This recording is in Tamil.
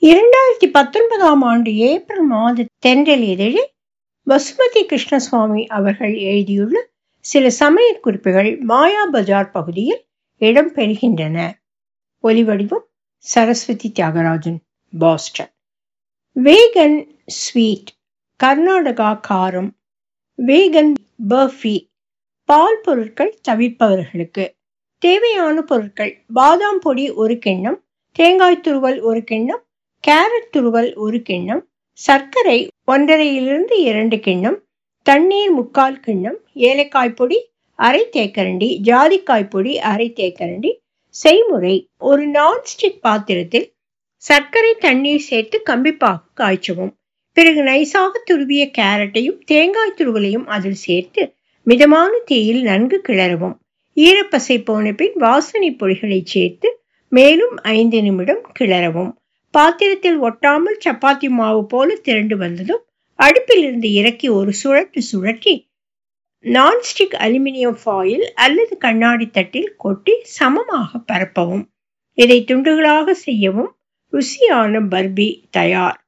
இரண்டாயிரத்தி பத்தொன்பதாம் ஆண்டு ஏப்ரல் மாத தென்றல் இதழில் வசுமதி கிருஷ்ணசுவாமி அவர்கள் எழுதியுள்ள சில சமையல் குறிப்புகள் மாயா பஜார் பகுதியில் இடம்பெறுகின்றன ஒலிவடிவம் Saraswathi Thiyagarajan Boston vegan sweet Karnataka காரம் வேகன் பர்ஃபி பால் பொருட்கள் தவிர்ப்பவர்களுக்கு தேவையான பொருட்கள் பாதாம் பொடி ஒரு கிண்ணம் தேங்காய் துருவல் ஒரு கிண்ணம் கேரட் துருவல் ஒரு கிண்ணம் சர்க்கரை ஒன்றரையிலிருந்து இரண்டு கிண்ணம் தண்ணீர் முக்கால் கிண்ணம் ஏலக்காய் பொடி அரை தேக்கரண்டி ஜாதிக்காய் பொடி அரை தேக்கரண்டி செய்முறை ஒரு நான்ஸ்டிக் பாத்திரத்தில் சர்க்கரை தண்ணீர் சேர்த்து கம்பிப்பாகு காய்ச்சவும் பிறகு நைஸாக துருவிய கேரட்டையும் தேங்காய் துருவலையும் அதில் சேர்த்து மிதமான தீயில் நன்கு கிளறவும் ஈரப்பசை போன பின் வாசனை பொடிகளை சேர்த்து மேலும் ஐந்து நிமிடம் கிளறவும் பாத்திரத்தில் ஒட்டாமல் சப்பாத்தி மாவு போல திரண்டு வந்ததும் அடுப்பிலிருந்து இறக்கி ஒரு சுழட்டு சுழற்றி நான்ஸ்டிக் அலுமினியம் ஃபாயில் அல்லது கண்ணாடி தட்டில் கொட்டி சமமாக பரப்பவும் இதை துண்டுகளாக செய்யவும் ருசியான பர்பி தயார்